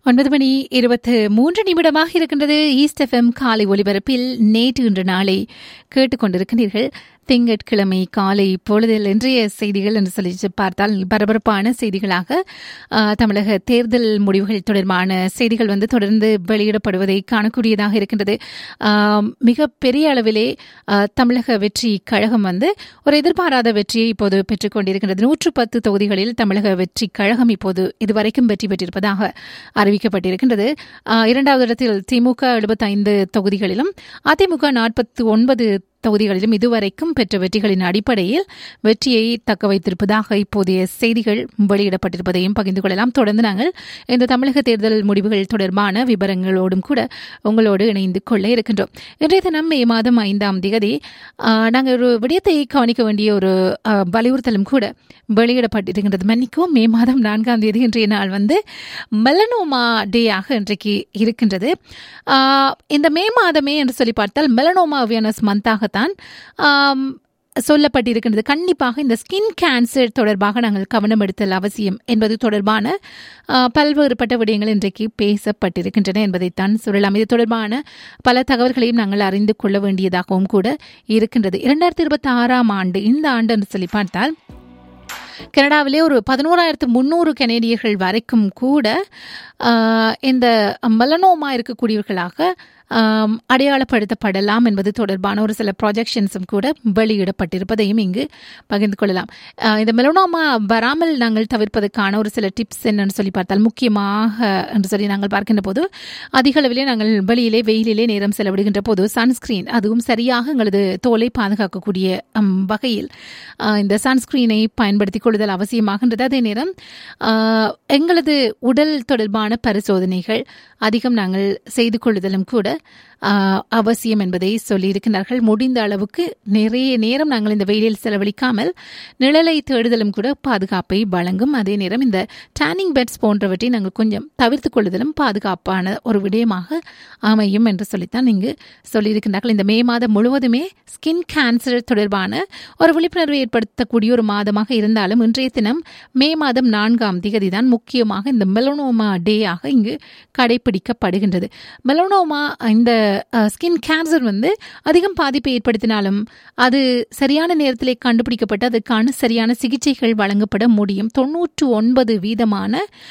ஒன்பது மணி இருபத்து மூன்று நிமிடமாக இருக்கின்றது ஈஸ்ட் எஃப்எம் காலை ஒலிபரப்பில் நேற்று இன்று நாளை கேட்டுக்கொண்டிருக்கிறீர்கள் திங்கட்கிழமை காலை பொழுதில் இன்றைய செய்திகள் என்று சொல்லி பார்த்தால் பரபரப்பான செய்திகளாக ஆ, தமிழக தேர்தல் முடிவுகள் தொடர்பான செய்திகள் வந்து தொடர்ந்து வெளியிடப்படுவதை காணக்கூடியதாக இருக்கின்றது ஆ, மிக பெரிய அளவிலே ஆ, தமிழக வெற்றி கழகம் வந்து ஒரு எதிர்பாராத வெற்றியை இப்போது பெற்றுக் கொண்டிருக்கின்றது நூற்று பத்து தொகுதிகளில் தமிழக வெற்றி கழகம் இப்போது இதுவரைக்கும் வெற்றி பெற்றிருப்பதாக அறிவிக்கப்பட்டிருக்கின்றது ஆ, இரண்டாவது இடத்தில் திமுக எழுபத்தைந்து தொகுதிகளிலும் அதிமுக நாற்பத்தி ஒன்பது தொகுதிகளிலும் இதுவரைக்கும் பெற்ற வெற்றிகளின் அடிப்படையில் வெற்றியை தக்க வைத்திருப்பதாக இப்போதைய செய்திகள் வெளியிடப்பட்டிருப்பதையும் பகிர்ந்து கொள்ளலாம் தொடர்ந்து நாங்கள் இந்த தமிழக தேர்தல் முடிவுகள் தொடர்பான விவரங்களோடும் கூட உங்களோடு இணைந்து கொள்ள இருக்கின்றோம் இன்றைய தினம் மே மாதம் ஐந்தாம் தேதி நாங்கள் ஒரு விடயத்தை கவனிக்க வேண்டிய ஒரு ஆ, வலியுறுத்தலும் கூட வெளியிடப்பட்டிருக்கின்றது மன்னிக்கும் மே மாதம் நான்காம் தேதி இன்றைய நாள் வந்து மெலனோமா டேயாக இன்றைக்கு இருக்கின்றது ஆ, இந்த மே மாதமே என்று சொல்லி பார்த்தால் மெலனோமா அவேர்னஸ் மந்தாகத்தான் ஆம், சொல்லப்பட்டிருக்கின்றது கண்டிப்பாக இந்த ஸ்கின் கேன்சர் தொடர்பாக நாங்கள் கவனம் எடுத்தல் அவசியம் என்பது தொடர்பான ஆ, பல்வேறுபட்ட விடயங்கள் இன்றைக்கு பேசப்பட்டிருக்கின்றன என்பதைத்தான் சொல்லலாம் இது தொடர்பான பல தகவல்களையும் நாங்கள் அறிந்து கொள்ள வேண்டியதாகவும் கூட இருக்கின்றது இரண்டாயிரத்தி இருபத்தி ஆறாம் ஆண்டு இந்த ஆண்டு என்று சொல்லி பார்த்தால் கனடாவிலே ஒரு பதினோராயிரத்து முந்நூறு கனேடியர்கள் வரைக்கும் கூட ஆஹ், இந்த மலனோமா இருக்கக்கூடியவர்களாக ஆம், அடையாளப்படுத்தப்படலாம் என்பது தொடர்பான ஒரு சில ப்ராஜெக்ஷன்ஸும் கூட வெளியிடப்பட்டிருப்பதையும் இங்கு பகிர்ந்து கொள்ளலாம் ஆஹ், இந்த மெலனோமா வராமல் நாங்கள் தவிர்ப்பதற்கான ஒரு சில டிப்ஸ் என்னன்னு சொல்லி பார்த்தால் முக்கியமாக என்று சொல்லி நாங்கள் பார்க்கின்ற போது அதிக அளவிலே நாங்கள் வெளியிலே வெயிலிலே நேரம் செலவிடுகின்ற போது சன்ஸ்கிரீன் அதுவும் சரியாக எங்களது தோலை பாதுகாக்கக்கூடிய ம், வகையில் ஆஹ், இந்த சன்ஸ்கிரீனை பயன்படுத்திக் கொள்ளுதல் அவசியமாகின்றது அதே நேரம் ஆஹ், எங்களது உடல் தொடர்பான பரிசோதனைகள் அதிகம் நாங்கள் செய்து கொள்ளுதலும் கூட ஆஹ், அவசியம் என்பதை சொல்லியிருக்கிறார்கள் முடிந்த அளவுக்கு நிறைய நேரம் நாங்கள் இந்த வெயிலில் செலவழிக்காமல் நிழலை தேடுதலும் கூட பாதுகாப்பை வழங்கும் அதே நேரம் இந்த டேனிங் பெட்ஸ் போன்றவற்றை நாங்கள் கொஞ்சம் தவிர்த்து கொள்ளுதலும் பாதுகாப்பான ஒரு விடயமாக அமையும் என்று சொல்லித்தான் இங்கு சொல்லியிருக்கிறார்கள் இந்த மே மாதம் முழுவதுமே ஸ்கின் கேன்சர் தொடர்பான ஒரு விழிப்புணர்வை ஏற்படுத்தக்கூடிய ஒரு மாதமாக இருந்தாலும் இன்றைய தினம் மே மாதம் நான்காம் திகதி தான் முக்கியமாக இந்த மெலனோமா டேயாக இங்கு கடைபிடிக்கப்படுகின்றது மெலனோமா இந்த ஸ்கின் கேன்சர் வந்து அதிகம் பாதிப்பை ஏற்படுத்தினாலும் அது சரியான நேரத்திலே கண்டுபிடிக்கப்பட்டு அதுக்கான சரியான சிகிச்சைகள் வழங்கப்பட முடியும் தொண்ணூற்று ஒன்பது வீதமான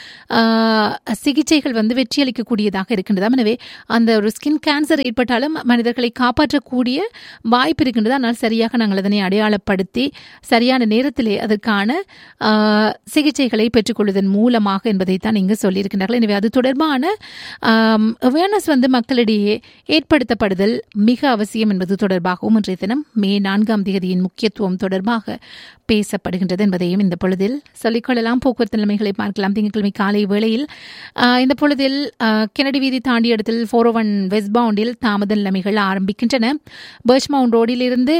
ஆஹ், சிகிச்சைகள் வந்து வெற்றியளிக்கக்கூடியதாக இருக்கின்றது எனவே அந்த ஒரு ஸ்கின் கேன்சர் ஏற்பட்டாலும் மனிதர்களை காப்பாற்றக்கூடிய வாய்ப்பு இருக்கின்றது ஆனால் சரியாக நாங்கள் அதனை அடையாளப்படுத்தி சரியான நேரத்திலே அதற்கான ஆஹ், சிகிச்சைகளை பெற்றுக்கொள்வதன் மூலமாக என்பதைத்தான் இங்கு சொல்லியிருக்கின்றார்கள் எனவே அது தொடர்பான அவேர்னஸ் வந்து மக்களிடையே ஏற்படுத்தப்படுதல் மிக அவசியம் என்பது தொடர்பாகவும் இன்றைய தினம் மே நான்காம் தேதியின் முக்கியத்துவம் தொடர்பாக பேசப்படுகின்றது என்பதையும் இந்த பொழுதில் சொல்லிக்கொள்ளலாம் போக்குவரத்து நிலைமைகளை பார்க்கலாம் திங்கட்கிழமை காலை வேளையில் ஆஹ், இந்த பொழுதில் ஆஹ், கெனடி வீதி தாண்டிய இடத்தில் ஃபோர் ஒன் வெஸ்ட் பவுண்டில் தாமத நிலைமைகள் ஆரம்பிக்கின்றன பர்ச்மவுண்ட் ரோடிலிருந்து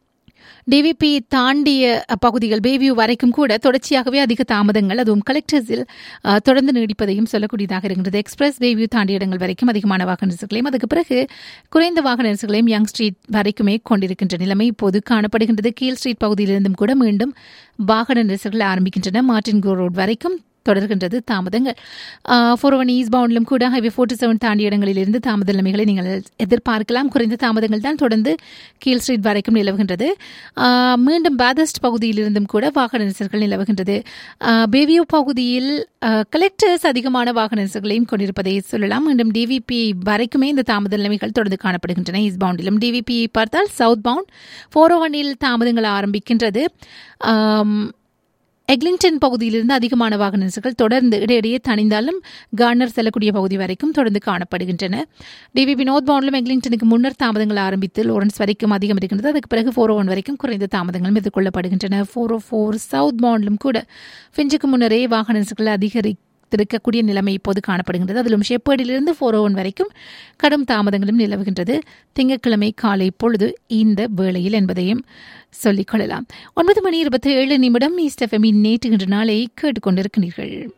டிவிபி தாண்டிய பகுதிகள் பேவியூ வரைக்கும் கூட தொடர்ச்சியாகவே அதிக தாமதங்கள் அதுவும் கலெக்டர்ஸில் அஹ், தொடர்ந்து நீடிப்பதையும் சொல்லக்கூடியதாக இருக்கின்றது எக்ஸ்பிரஸ் பேவியூ தாண்டிய இடங்கள் வரைக்கும் அதிகமான வாகன நெரிசல்களையும் அதுக்கு பிறகு குறைந்த வாகன நெரிசல்களையும் யங் ஸ்ட்ரீட் வரைக்குமே கொண்டிருக்கின்ற நிலைமை இப்போது காணப்படுகின்றது கீழ் ஸ்ட்ரீட் பகுதியிலிருந்தும் கூட மீண்டும் வாகன நெரிசல்கள் ஆரம்பிக்கின்றன மார்டின் கோ ரோட் வரைக்கும் தொடர்கின்றது தாமதங்கள் ஃபோர் ஒன் ஈஸ்ட் பவுண்டிலும் கூட ஹைவே ஃபோர்ட்டி செவன் தாண்டிய இடங்களிலிருந்து தாமத நிலைமைகளை நீங்கள் எதிர்பார்க்கலாம் குறைந்த தாமதங்கள் தான் தொடர்ந்து கீழ் ஸ்ட்ரீட் வரைக்கும் நிலவுகின்றது ஆஹ், மீண்டும் பேதஸ்ட் பகுதியிலிருந்தும் கூட வாகன நெரிசல்கள் நிலவுகின்றது ஆஹ், பேவியூ பகுதியில் கலெக்டர்ஸ் அதிகமான வாகன நெரிசல்களையும் கொண்டிருப்பதை சொல்லலாம் மீண்டும் டிவிபி வரைக்குமே இந்த தாமத நிலைமைகள் தொடர்ந்து காணப்படுகின்றன ஈஸ்ட் பவுண்டிலும் டிவிபி பார்த்தால் சவுத் பவுண்ட் ஃபோர் ஒனில் தாமதங்கள் ஆரம்பிக்கின்றது ஆம், எக்லிங்டன் பகுதியிலிருந்து அதிகமான வாகன நெரிசல்கள் தொடர்ந்து இடையிடையே தணிந்தாலும் கார்னர் செல்லக்கூடிய பகுதி வரைக்கும் தொடர்ந்து காணப்படுகின்றன டிவிபி நோர்த் பவுண்டிலும் எக்லிங்டனுக்கு முன்னர் தாமதங்கள் ஆரம்பித்து லோரன்ஸ் வரைக்கும் அதிகம் இருக்கின்றது அதுக்கு பிறகு ஃபோர் ஒன் வரைக்கும் குறைந்த தாமதங்களும் எதிர்கொள்ளப்படுகின்றன ஃபோர் ஓ ஃபோர் சவுத் பவுண்டிலும் கூட ஃபிஞ்சுக்கு முன்னரே வாகன நெரிசல்கள் அதிகரி இருக்கக்கூடிய நிலைமை இப்போது காணப்படுகின்றது அதிலும் ஷெப்பேடிலிருந்து ஃபோர் ஒன் வரைக்கும் கடும் தாமதங்களும் நிலவுகின்றது திங்கட்கிழமை காலை பொழுது இந்த வேளையில் என்பதையும் சொல்லிக் கொள்ளலாம் ஒன்பது மணி இருபத்தி ஏழு நிமிடம் ஈஸ்ட் எஃப்எம்மின் நேற்று இன்று நாளை கேட்டுக்கொண்டிருக்கிறீர்கள்